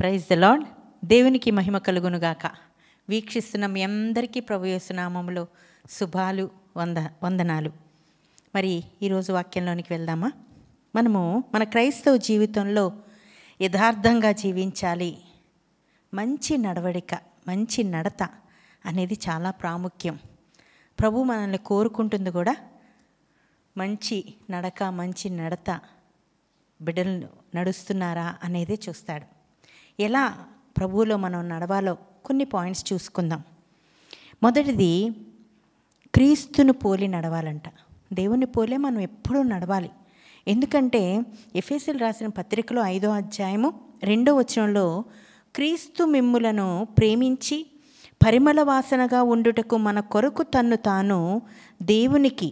praise the lord దేవునికి మహిమ కలుగునుగాక వీక్షిస్తున్న మీ అందరికీ ప్రభు యేసునామములో శుభాలు వంద వందనాలు మరి ఈరోజు వాక్యంలోనికి వెళ్దామా మనము మన క్రైస్తవ జీవితంలో యథార్థంగా జీవించాలి మంచి నడవడిక మంచి నడత అనేది చాలా ప్రాముఖ్యం ప్రభు మనల్ని కోరుకుంటుంది కూడా మంచి నడక మంచి నడత బిడ్డలు నడుస్తున్నారా అనేది చూస్తాడు ఎలా ప్రభువులో మనం నడవాలో కొన్ని పాయింట్స్ చూసుకుందాం మొదటిది క్రీస్తును పోలి నడవాలంట దేవుని పోలే మనం ఎప్పుడూ నడవాలి ఎందుకంటే ఎఫ్ఎస్ఎల్ రాసిన పత్రికలో ఐదో అధ్యాయము రెండో వచనంలో క్రీస్తు మిమ్ములను ప్రేమించి పరిమళ వాసనగా ఉండుటకు మన కొరకు తన్ను తాను దేవునికి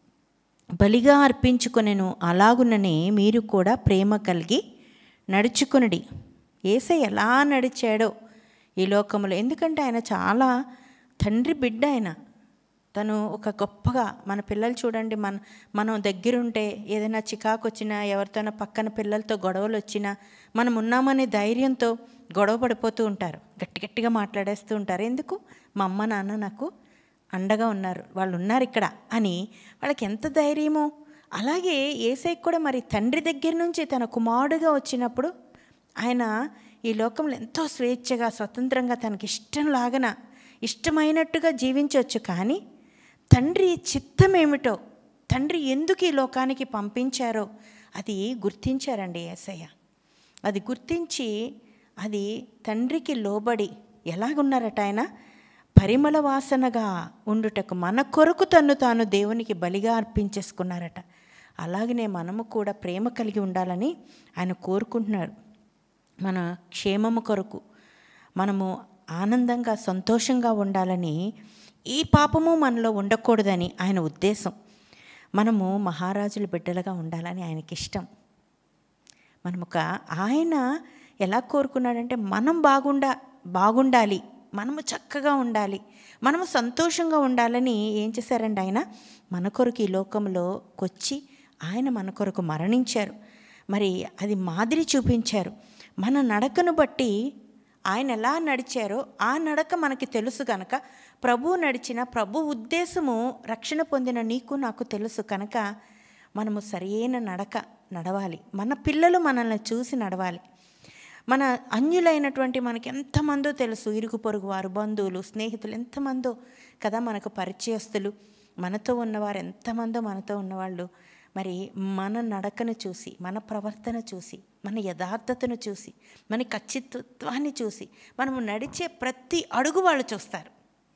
బలిగా అర్పించుకొనెను అలాగుననే మీరు కూడా ప్రేమ కలిగి నడుచుకునడి ఏసై ఎలా నడిచాడో ఈ లోకంలో ఎందుకంటే ఆయన చాలా తండ్రి బిడ్డ ఆయన తను ఒక గొప్పగా మన పిల్లలు చూడండి మన మనం దగ్గరుంటే ఏదైనా చికాకు వచ్చినా ఎవరితోనో పక్కన పిల్లలతో గొడవలు వచ్చినా మనం ఉన్నామనే ధైర్యంతో గొడవ పడిపోతూ ఉంటారు గట్టి గట్టిగా మాట్లాడేస్తూ ఉంటారు ఎందుకు మా అమ్మ నాన్న నాకు అండగా ఉన్నారు వాళ్ళు ఉన్నారు ఇక్కడ అని వాళ్ళకి ఎంత ధైర్యమో అలాగే ఏసైకి కూడా మరి తండ్రి దగ్గర నుంచి తన కుమారుడుగా వచ్చినప్పుడు ఆయన ఈ లోకంలో ఎంతో స్వేచ్ఛగా స్వతంత్రంగా తనకి ఇష్టం లాగన ఇష్టమైనట్టుగా జీవించవచ్చు కానీ తండ్రి చిత్తం ఏమిటో తండ్రి ఎందుకు ఈ లోకానికి పంపించారో అది గుర్తించారండి ఏసయ్య అది గుర్తించి అది తండ్రికి లోబడి ఎలాగున్నారట ఆయన పరిమళ వాసనగా ఉండుటకు మన కొరకు తన్ను తాను దేవునికి బలిగా అర్పించేసుకున్నారట అలాగనే మనము కూడా ప్రేమ కలిగి ఉండాలని ఆయన కోరుకుంటున్నాడు మన క్షేమము కొరకు మనము ఆనందంగా సంతోషంగా ఉండాలని ఈ పాపము మనలో ఉండకూడదని ఆయన ఉద్దేశం మనము మహారాజుల బిడ్డలుగా ఉండాలని ఆయనకి ఇష్టం మనం ఒక ఆయన ఎలా కోరుకున్నాడంటే మనం బాగుండా బాగుండాలి మనము చక్కగా ఉండాలి మనము సంతోషంగా ఉండాలని ఏం చేశారండి ఆయన మన కొరకు ఈ లోకంలోకి వచ్చి ఆయన మన కొరకు మరణించారు మరి అది మాదిరి చూపించారు మన నడకను బట్టి ఆయన ఎలా నడిచారో ఆ నడక మనకి తెలుసు కనుక ప్రభు నడిచిన ప్రభు ఉద్దేశము రక్షణ పొందిన నీకు నాకు తెలుసు కనుక మనము సరైన నడక నడవాలి మన పిల్లలు మనల్ని చూసి నడవాలి మన అన్యులైనటువంటి మనకి ఎంతమందో తెలుసు ఇరుగు పొరుగు వారు బంధువులు స్నేహితులు ఎంతమందో కదా మనకు పరిచయస్తులు మనతో ఉన్నవారు ఎంతమందో మనతో ఉన్నవాళ్ళు మరి మన నడకను చూసి మన ప్రవర్తన చూసి మన యథార్థతను చూసి మన ఖచ్చితత్వాన్ని చూసి మనము నడిచే ప్రతి అడుగు వాళ్ళు చూస్తారు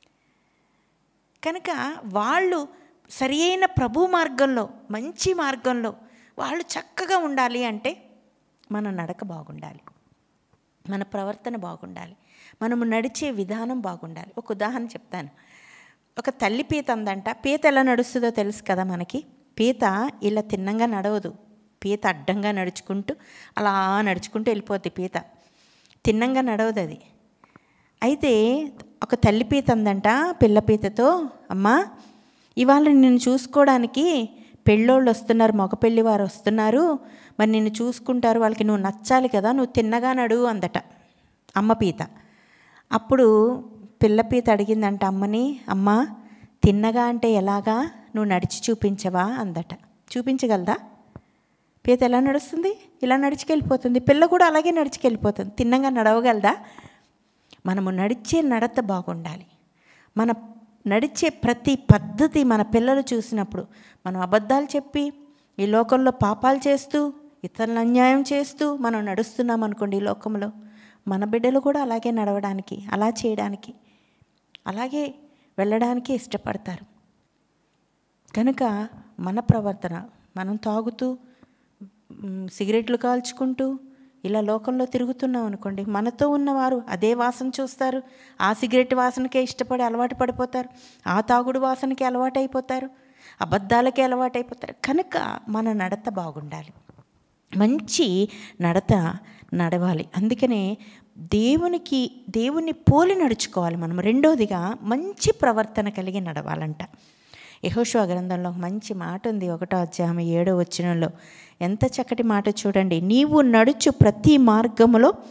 కనుక వాళ్ళు సరి అయిన ప్రభు మార్గంలో మంచి మార్గంలో వాళ్ళు చక్కగా ఉండాలి అంటే మన నడక బాగుండాలి మన ప్రవర్తన బాగుండాలి మనము నడిచే విధానం బాగుండాలి ఒక ఉదాహరణ చెప్తాను ఒక తల్లి పీత అందంట పీత ఎలా నడుస్తుందో తెలుసు కదా మనకి పీత ఇలా తిన్నంగా నడవదు పీత అడ్డంగా నడుచుకుంటూ అలా నడుచుకుంటూ వెళ్ళిపోద్ది పీత తిన్నంగా నడవదు అది అయితే ఒక తల్లి పీత అందంట పిల్ల పీతతో అమ్మా ఇవాళ నిన్ను చూసుకోవడానికి పెళ్ళోళ్ళు వస్తున్నారు మగ పెళ్ళి వారు వస్తున్నారు మరి నిన్ను చూసుకుంటారు వాళ్ళకి నువ్వు నచ్చాలి కదా నువ్వు తిన్నగా నడువు అందట అమ్మ పీత అప్పుడు పిల్ల పీత అడిగిందంట అమ్మని అమ్మ తిన్నగా అంటే ఎలాగా నువ్వు నడిచి చూపించవా అందట చూపించగలదా పీత ఎలా నడుస్తుంది ఇలా నడిచికెళ్ళిపోతుంది పిల్ల కూడా అలాగే నడిచికెళ్ళిపోతుంది తిన్నగా నడవగలదా మనము నడిచే నడత బాగుండాలి మన నడిచే ప్రతి పద్ధతి మన పిల్లలు చూసినప్పుడు మనం అబద్ధాలు చెప్పి ఈ లోకంలో పాపాలు చేస్తూ ఇతరులను అన్యాయం చేస్తూ మనం నడుస్తున్నాం అనుకోండి ఈ లోకంలో మన బిడ్డలు కూడా అలాగే నడవడానికి అలా చేయడానికి అలాగే వెళ్ళడానికి ఇష్టపడతారు కనుక మన ప్రవర్తన మనం తాగుతూ సిగరెట్లు కాల్చుకుంటూ ఇలా లోకంలో తిరుగుతున్నాం అనుకోండి మనతో ఉన్నవారు అదే వాసన చూస్తారు ఆ సిగరెట్ వాసనకే ఇష్టపడి అలవాటు పడిపోతారు ఆ తాగుడు వాసనకి అలవాటు అయిపోతారు అబద్ధాలకే అలవాటు అయిపోతారు కనుక మన నడత బాగుండాలి మంచి నడత నడవాలి అందుకనే దేవునికి దేవుని పోలి నడుచుకోవాలి మనం రెండోదిగా మంచి ప్రవర్తన కలిగి నడవాలంట యహోషువ గ్రంథంలో ఒక మంచి మాట ఉంది ఒకటో అధ్యాయం ఏడో వచ్చినంలో ఎంత చక్కటి మాట చూడండి నీవు నడుచు ప్రతి మార్గములో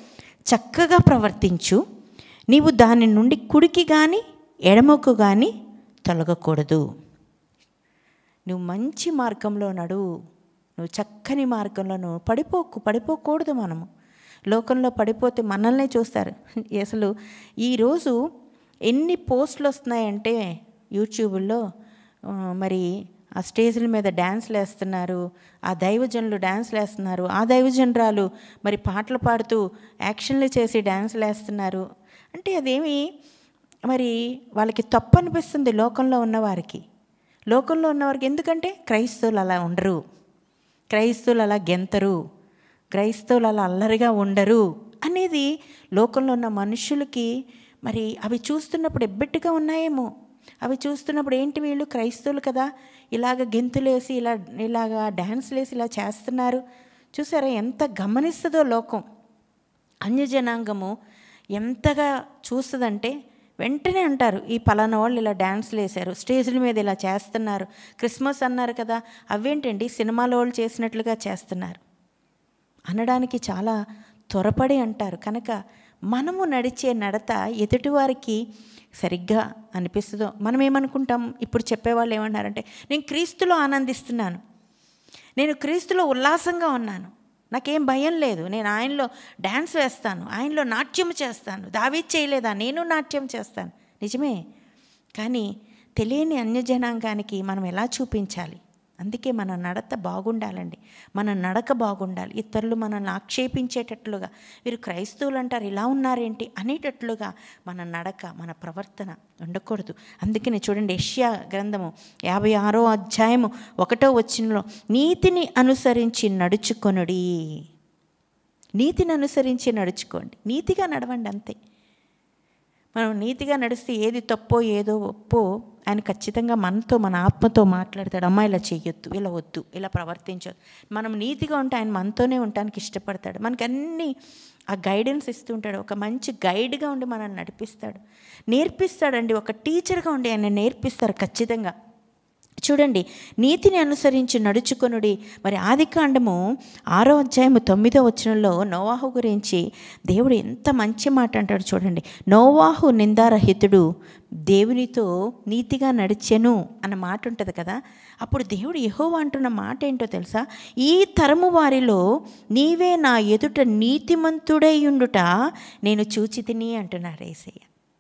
చక్కగా ప్రవర్తించు నీవు దాని నుండి కుడికి కానీ ఎడమకు కానీ తొలగకూడదు నువ్వు మంచి మార్గంలో నడువు నువ్వు చక్కని మార్గంలో నువ్వు పడిపోకు పడిపోకూడదు మనము లోకంలో పడిపోతే మనల్నే చూస్తారు అసలు ఈరోజు ఎన్ని పోస్టులు వస్తున్నాయంటే యూట్యూబ్లో ఆ, మరి ఆ స్టేజ్ల మీద డ్యాన్స్లు వేస్తున్నారు ఆ దైవజనులు డ్యాన్స్లు వేస్తున్నారు ఆ దైవజనరాలు మరి పాటలు పాడుతూ యాక్షన్లు చేసి డ్యాన్స్లు వేస్తున్నారు అంటే అదేమి మరి వాళ్ళకి తప్పు అనిపిస్తుంది లోకంలో ఉన్నవారికి లోకంలో ఉన్నవారికి ఎందుకంటే క్రైస్తవులు అలా ఉండరు క్రైస్తవులు అలా గెంతరు క్రైస్తవులు అలా అల్లరిగా ఉండరు అనేది లోకంలో ఉన్న మనుషులకి మరి అవి చూస్తున్నప్పుడు ఎబ్బెట్టుగా ఉన్నాయేమో అవి చూస్తున్నప్పుడు ఏంటి వీళ్ళు క్రైస్తవులు కదా ఇలాగ గెంతులేసి ఇలా ఇలాగా డ్యాన్స్లు వేసి ఇలా చేస్తున్నారు చూసారా ఎంత గమనిస్తుందో లోకం అన్యజనాంగము ఎంతగా చూస్తుందంటే వెంటనే అంటారు ఈ పలానా వాళ్ళు ఇలా డ్యాన్స్లు వేశారు స్టేజ్ల మీద ఇలా చేస్తున్నారు క్రిస్మస్ అన్నారు కదా అవేంటండి సినిమాలో వాళ్ళు చేసినట్లుగా చేస్తున్నారు అనడానికి చాలా త్వరపడి అంటారు కనుక మనము నడిచే నడత ఎదుటివారికి సరిగ్గా అనిపిస్తుందో మనం ఏమనుకుంటాం ఇప్పుడు చెప్పేవాళ్ళు ఏమన్నారంటే నేను క్రీస్తులో ఆనందిస్తున్నాను నేను క్రీస్తులో ఉల్లాసంగా ఉన్నాను నాకేం భయం లేదు నేను ఆయనలో డ్యాన్స్ వేస్తాను ఆయనలో నాట్యం చేస్తాను దావీ చేయలేదా నేను నాట్యం చేస్తాను నిజమే కానీ తెలియని అన్యజనాంగానికి మనం ఎలా చూపించాలి అందుకే మన నడత బాగుండాలండి మన నడక బాగుండాలి ఇతరులు మనల్ని ఆక్షేపించేటట్లుగా వీరు క్రైస్తవులు అంటారు ఇలా ఉన్నారేంటి అనేటట్లుగా మన నడక మన ప్రవర్తన ఉండకూడదు అందుకని చూడండి యష్యా గ్రంథము యాభై ఆరో అధ్యాయము ఒకటో వచ్చినలో నీతిని అనుసరించి నడుచుకొనుడి నీతిని అనుసరించి నడుచుకోండి నీతిగా నడవండి అంతే మనం నీతిగా నడిస్తే ఏది తప్పో ఏదో ఒప్పో ఆయన ఖచ్చితంగా మనతో మన ఆత్మతో మాట్లాడతాడు అమ్మ ఇలా చెయ్యొద్దు ఇలా వద్దు ఇలా ప్రవర్తించొద్దు మనం నీతిగా ఉంటే ఆయన మనతోనే ఉండటానికి ఇష్టపడతాడు మనకి అన్ని ఆ గైడెన్స్ ఇస్తూ ఉంటాడు ఒక మంచి గైడ్గా ఉండి మనల్ని నడిపిస్తాడు నేర్పిస్తాడండి ఒక టీచర్గా ఉండి ఆయన నేర్పిస్తారు ఖచ్చితంగా చూడండి నీతిని అనుసరించి నడుచుకొనుడి మరి ఆదికాండము ఆరో అధ్యాయము తొమ్మిదో వచనంలో నోవాహు గురించి దేవుడు ఎంత మంచి మాట అంటాడు చూడండి నోవాహు నిందారహితుడు దేవునితో నీతిగా నడిచెను అన్న మాట ఉంటుంది కదా అప్పుడు దేవుడు యెహోవా అంటున్న మాట ఏంటో తెలుసా ఈ తరము వారిలో నీవే నా ఎదుట నీతిమంతుడై ఉండుట నేను చూచి తిని అంటున్నాడు ఏసయ్య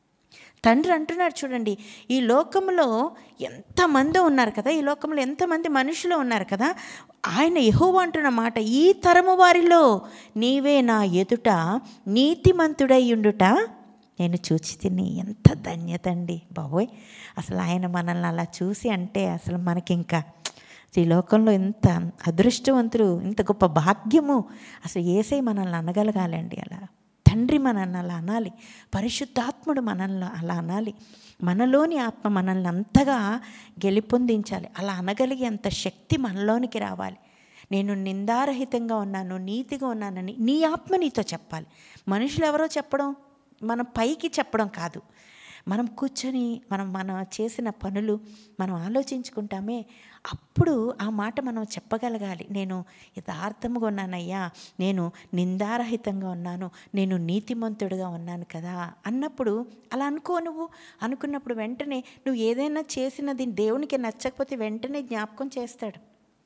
తండ్రి అంటున్నాడు చూడండి ఈ లోకంలో ఎంతమంది ఉన్నారు కదా ఈ లోకంలో ఎంతమంది మనుషులు ఉన్నారు కదా ఆయన యెహోవా అంటున్న మాట ఈ తరము వారిలో నీవే నా ఎదుట నీతిమంతుడై ఉండుట నేను చూచి తిని ఎంత ధన్యత అండి బాబోయ్ అసలు ఆయన మనల్ని అలా చూసి అంటే అసలు మనకి ఇంకా ఈ లోకంలో ఎంత అదృష్టవంతులు ఇంత గొప్ప భాగ్యము అసలు ఏసై మనల్ని అనగలగాలండి అలా తండ్రి మనల్ని అలా అనాలి పరిశుద్ధాత్ముడు మనల్ని అలా అనాలి మనలోని ఆత్మ మనల్ని అంతగా గెలిపొందించాలి అలా అనగలిగే అంత శక్తి మనలోనికి రావాలి నేను నిందారహితంగా ఉన్నాను నీతిగా ఉన్నానని నీ ఆత్మ నీతో చెప్పాలి మనుషులు ఎవరో చెప్పడం మన పైకి చెప్పడం కాదు మనం కూర్చొని మనం మనం చేసిన పనులు మనం ఆలోచించుకుంటామే అప్పుడు ఆ మాట మనం చెప్పగలగాలి నేను యథార్థముగా ఉన్నానయ్యా నేను నిందారహితంగా ఉన్నాను నేను నీతిమంతుడిగా ఉన్నాను కదా అన్నప్పుడు అలా అనుకో నువ్వు అనుకున్నప్పుడు వెంటనే నువ్వు ఏదైనా చేసినది దేవునికి నచ్చకపోతే వెంటనే జ్ఞాపకం చేస్తాడు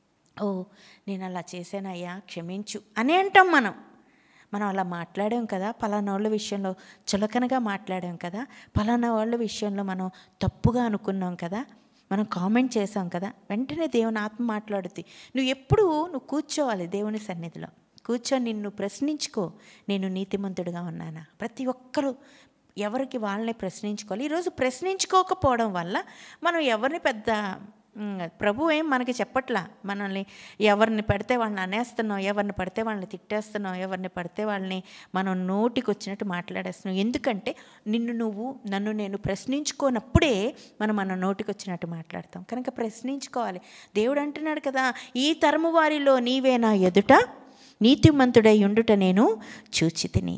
ఓ నేను అలా చేశానయ్యా క్షమించు అని అంటాం మనం మనం అలా మాట్లాడాం కదా పలానా వాళ్ళ విషయంలో చులకనగా మాట్లాడాం కదా పలానా వాళ్ళ విషయంలో మనం తప్పుగా అనుకున్నాం కదా మనం కామెంట్ చేసాం కదా వెంటనే దేవుని ఆత్మ మాట్లాడుతుంది నువ్వు ఎప్పుడు నువ్వు కూర్చోవాలి దేవుని సన్నిధిలో కూర్చొని నిన్ను ప్రశ్నించుకో నేను నీతిమంతుడిగా ఉన్నానా ప్రతి ఒక్కరూ ఎవరికి వాళ్ళని ప్రశ్నించుకోవాలి ఈరోజు ప్రశ్నించుకోకపోవడం వల్ల మనం ఎవరిని పెద్ద ఉమ్, ప్రభు ఏం మనకి చెప్పట్లా మనల్ని ఎవరిని పడితే వాళ్ళని అనేస్తున్నాం ఎవరిని పడితే వాళ్ళని తిట్టేస్తున్నాం ఎవరిని పడితే వాళ్ళని మనం నోటికి వచ్చినట్టు మాట్లాడేస్తున్నాం ఎందుకంటే నిన్ను నువ్వు నన్ను నేను ప్రశ్నించుకోనప్పుడే మనం మన నోటికి వచ్చినట్టు మాట్లాడతాం కనుక ప్రశ్నించుకోవాలి దేవుడు అంటున్నాడు కదా ఈ తరము వారిలో నీవే నా ఎదుట నీతిమంతుడై ఉండుట నేను చూచి తిని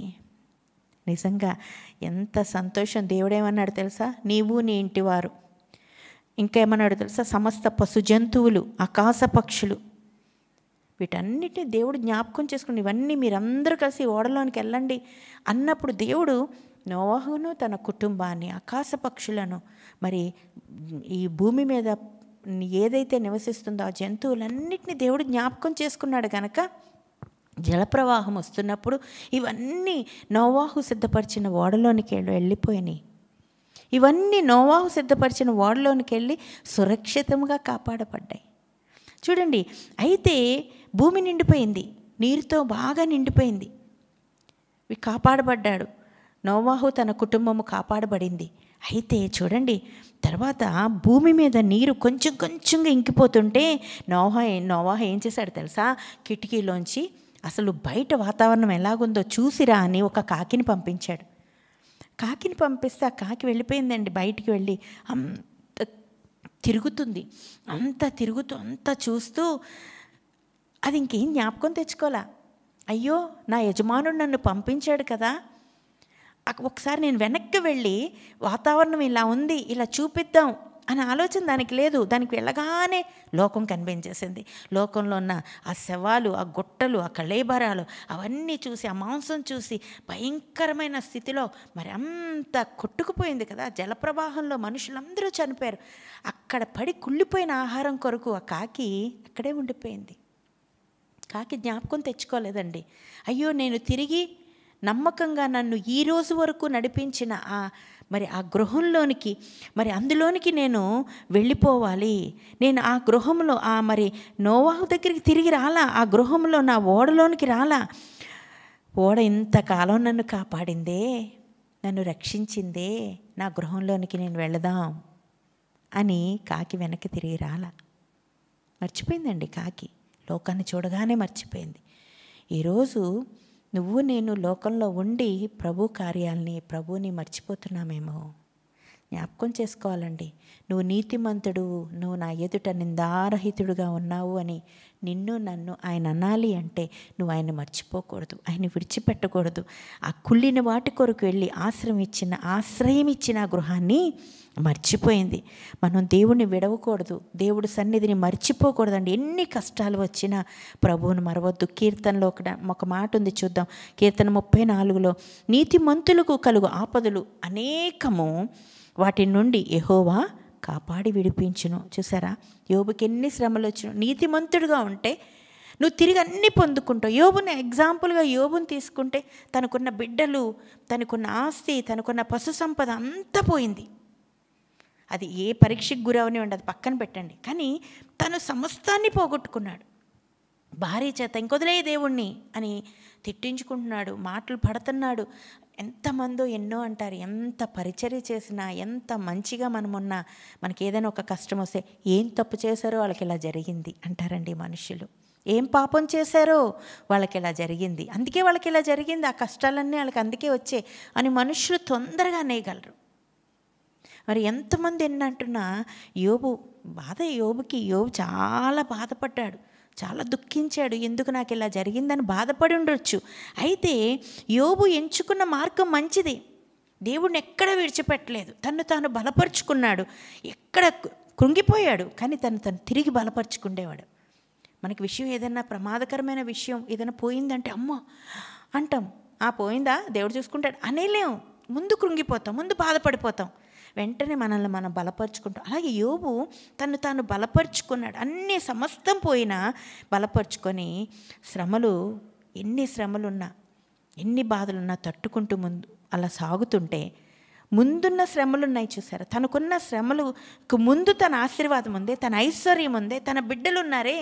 నిజంగా ఎంత సంతోషం దేవుడేమన్నాడు తెలుసా నీవు నీ ఇంటివారు ఇంకేమన్నాడు తెలుసా సమస్త పశు జంతువులు ఆకాశ పక్షులు వీటన్నిటిని దేవుడు జ్ఞాపకం చేసుకుని ఇవన్నీ మీరందరూ కలిసి ఓడలోనికి వెళ్ళండి అన్నప్పుడు దేవుడు నోవాహును తన కుటుంబాన్ని ఆకాశ పక్షులను మరి ఈ భూమి మీద ఏదైతే నివసిస్తుందో ఆ జంతువులన్నిటిని దేవుడు జ్ఞాపకం చేసుకున్నాడు కనుక జలప్రవాహం వస్తున్నప్పుడు ఇవన్నీ నోవాహు సిద్ధపరిచిన ఓడలోనికి వెళ్ళి వెళ్ళిపోయినాయి ఇవన్నీ నోవాహు సిద్ధపరిచిన ఓడలోనికి వెళ్ళి సురక్షితంగా కాపాడబడ్డాయి చూడండి అయితే భూమి నిండిపోయింది నీరుతో బాగా నిండిపోయింది ఇవి కాపాడబడ్డాడు నోవాహు తన కుటుంబము కాపాడబడింది అయితే చూడండి తర్వాత భూమి మీద నీరు కొంచెం కొంచెంగా ఇంకిపోతుంటే నోవా నోవాహ ఏం చేశాడు తెలుసా కిటికీలోంచి అసలు బయట వాతావరణం ఎలాగుందో చూసిరా అని ఒక కాకిని పంపించాడు కాకిని పంపిస్తే ఆ కాకి వెళ్ళిపోయిందండి బయటికి వెళ్ళి అంత తిరుగుతుంది అంత తిరుగుతూ అంత చూస్తూ అది ఇంకేం జ్ఞాపకం తెచ్చుకోలే అయ్యో నా యజమానుడు నన్ను పంపించాడు కదా అక్- ఒకసారి నేను వెనక్కి వెళ్ళి వాతావరణం ఇలా ఉంది ఇలా చూపిద్దాం అనే ఆలోచన దానికి లేదు దానికి వెళ్ళగానే లోకం కనిపించేసింది లోకంలో ఉన్న ఆ శవాలు ఆ గుట్టలు ఆ కళేబరాలు అవన్నీ చూసి ఆ మాంసం చూసి భయంకరమైన స్థితిలో మరి అంత కొట్టుకుపోయింది కదా జలప్రవాహంలో మనుషులందరూ చనిపోయారు అక్కడ పడి కుళ్ళిపోయిన ఆహారం కొరకు ఆ కాకి అక్కడే ఉండిపోయింది కాకి జ్ఞాపకం తెచ్చుకోలేదండి అయ్యో నేను తిరిగి నమ్మకంగా నన్ను ఈ రోజు వరకు నడిపించిన ఆ మరి ఆ గృహంలోనికి మరి అందులోనికి నేను వెళ్ళిపోవాలి నేను ఆ గృహంలో ఆ మరి నోవాహు దగ్గరికి తిరిగి రాలా ఆ గృహంలో నా ఓడలోనికి రాలా ఓడ ఇంతకాలం నన్ను కాపాడిందే నన్ను రక్షించిందే నా గృహంలోనికి నేను వెళదాం అని కాకి వెనక్కి తిరిగి రాలా మర్చిపోయిందండి కాకి లోకాన్ని చూడగానే మర్చిపోయింది ఈరోజు నువ్వు నేను లోకంలో ఉండి ప్రభు కార్యాలని ప్రభుని మర్చిపోతున్నామేమో జ్ఞాపకం చేసుకోవాలండి నువ్వు నీతిమంతుడు నువ్వు నా ఎదుట నిందారహితుడుగా ఉన్నావు అని నిన్ను నన్ను ఆయన అనాలి అంటే నువ్వు ఆయన మర్చిపోకూడదు ఆయన విడిచిపెట్టకూడదు ఆ కుళ్ళిన వాటి కొరకు వెళ్ళి ఆశ్రయం ఇచ్చిన ఆశ్రయం ఇచ్చిన ఆ గృహాన్ని మర్చిపోయింది మనం దేవుణ్ణి విడవకూడదు దేవుడి సన్నిధిని మర్చిపోకూడదండి ఎన్ని కష్టాలు వచ్చినా ప్రభువును మరవద్దు కీర్తనలో ఒక ఒక మాట ఉంది చూద్దాం కీర్తన ముప్పై నాలుగులో నీతిమంతులకు కలుగు ఆపదలు అనేకము వాటి నుండి యెహోవా కాపాడి విడిపించును చూసారా యోబుకి ఎన్ని శ్రమలు వచ్చినా నీతిమంతుడుగా ఉంటే నువ్వు తిరిగి అన్ని పొందుకుంటావు యోబుని ఎగ్జాంపుల్గా యోబుని తీసుకుంటే తనకున్న బిడ్డలు తనకున్న ఆస్తి తనకున్న పశు సంపద అంతా పోయింది అది ఏ పరీక్షకు గురవని ఉండదు పక్కన పెట్టండి కానీ తను సమస్తాన్ని పోగొట్టుకున్నాడు భార్య చేత ఇంకొదిలే దేవుణ్ణి అని తిట్టించుకుంటున్నాడు మాటలు పడుతున్నాడు ఎంతమందో ఎన్నో అంటారు ఎంత పరిచర్య చేసినా ఎంత మంచిగా మనమున్నా మనకి ఏదైనా ఒక కష్టం వస్తే ఏం తప్పు చేశారో వాళ్ళకి ఇలా జరిగింది అంటారండి మనుషులు ఏం పాపం చేశారో వాళ్ళకి ఇలా జరిగింది అందుకే వాళ్ళకి ఇలా జరిగింది ఆ కష్టాలన్నీ వాళ్ళకి అందుకే వచ్చే అని మనుషులు తొందరగా అనేయగలరు మరి ఎంతమంది ఎన్నంటున్నా యోబు బాధ యోబుకి యోబు చాలా బాధపడ్డాడు చాలా దుఃఖించాడు ఎందుకు నాకు ఇలా జరిగిందని బాధపడి ఉండొచ్చు అయితే యోబు ఎంచుకున్న మార్గం మంచిది దేవుడిని ఎక్కడ విడిచిపెట్టలేదు తను తాను బలపరుచుకున్నాడు ఎక్కడ కృంగిపోయాడు కానీ తను తను తిరిగి బలపరుచుకుండేవాడు మనకి విషయం ఏదైనా ప్రమాదకరమైన విషయం ఏదైనా పోయిందంటే అమ్మో అంటాం ఆ పోయిందా దేవుడు చూసుకుంటాడు అనేలేం ముందు కృంగిపోతాం ముందు బాధపడిపోతాం వెంటనే మనల్ని మనం బలపరుచుకుంటాం అలాగే యోబు తను తాను బలపరుచుకున్నాడు అన్ని సమస్తం పోయినా బలపరుచుకొని శ్రమలు ఎన్ని శ్రమలున్నా ఎన్ని బాధలున్నా తట్టుకుంటూ ముందు అలా సాగుతుంటే ముందున్న శ్రమలు ఉన్నాయి చూసారా తనకున్న శ్రమలకు ముందు తన ఆశీర్వాదం ఉంది తన ఐశ్వర్యం ఉంది తన బిడ్డలు ఉన్నారే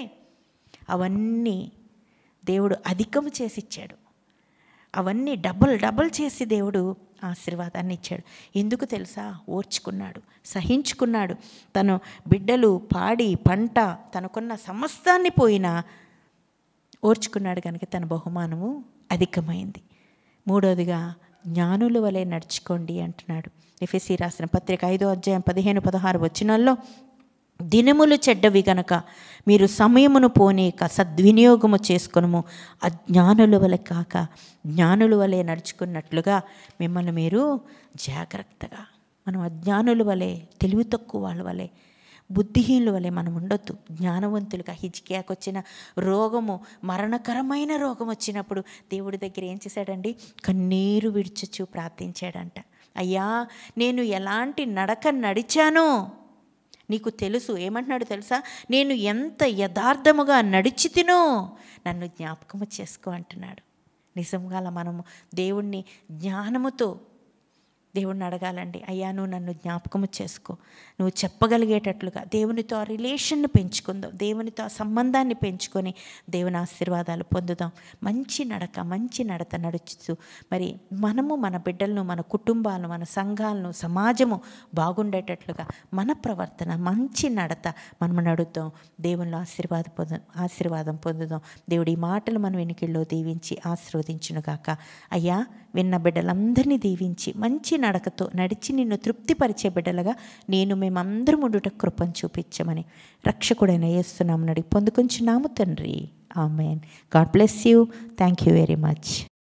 అవన్నీ దేవుడు అధికము చేసి ఇచ్చాడు అవన్నీ డబుల్ డబుల్ చేసి దేవుడు ఆశీర్వాదాన్ని ఇచ్చాడు ఎందుకు తెలుసా ఓర్చుకున్నాడు సహించుకున్నాడు తను బిడ్డలు పాడి పంట తనకున్న సమస్తాన్ని పోయినా ఓర్చుకున్నాడు కనుక తన బహుమానము అధికమైంది మూడవదిగా జ్ఞానుల వలె నడుచుకోండి అంటున్నాడు ఎఫ్ఎస్సి రాసిన పత్రిక ఐదో అధ్యాయం పదిహేను పదహారు వచ్చినాల్లో దినములు చెడ్డవి గనక మీరు సమయమును పోనీక సద్వినియోగము చేసుకొనము అజ్ఞానుల వలె కాక జ్ఞానుల వలె నడుచుకున్నట్లుగా మిమ్మల్ని మీరు జాగ్రత్తగా మనం అజ్ఞానుల వలె తెలివి తక్కువ వాళ్ళ వలె బుద్ధిహీనుల వలె మనం ఉండొద్దు జ్ఞానవంతులుగా హిజ్కియాకు వచ్చిన రోగము మరణకరమైన రోగం వచ్చినప్పుడు దేవుడి దగ్గర ఏం చేశాడండి కన్నీరు విడిచుచు ప్రార్థించాడంట అయ్యా నేను ఎలాంటి నడక నడిచానో నీకు తెలుసు ఏమంటున్నాడు తెలుసా నేను ఎంత యథార్థముగా నడిచి తినో నన్ను జ్ఞాపకము చేసుకో అంటున్నాడు నిజంగా అలా మనము దేవుణ్ణి జ్ఞానముతో దేవుణ్ణి అడగాలండి అయ్యా నువ్వు నన్ను జ్ఞాపకము చేసుకో నువ్వు చెప్పగలిగేటట్లుగా దేవునితో ఆ రిలేషన్ను పెంచుకుందాం దేవునితో ఆ సంబంధాన్ని పెంచుకొని దేవుని ఆశీర్వాదాలు పొందుదాం మంచి నడక మంచి నడత నడుచుతూ మరి మనము మన బిడ్డలను మన కుటుంబాలను మన సంఘాలను సమాజము బాగుండేటట్లుగా మన ప్రవర్తన మంచి నడత మనం నడుద్దాం దేవునిలో ఆశీర్వాద పొంద ఆశీర్వాదం పొందుదాం దేవుడి ఈ మాటలు మన వెనుకల్లో దీవించి ఆశీర్వదించునుగాక అయ్యా విన్న బిడ్డలందరినీ దీవించి మంచి నడకతో నడిచి నిన్ను తృప్తిపరిచే బిడ్డలుగా నేను మేమందరం ఉండుట కృపను చూపించమని రక్షకుడైన యేస్తున్నాము నడిగి పొందుకుంటున్నాము తండ్రి amen God bless you thank you very much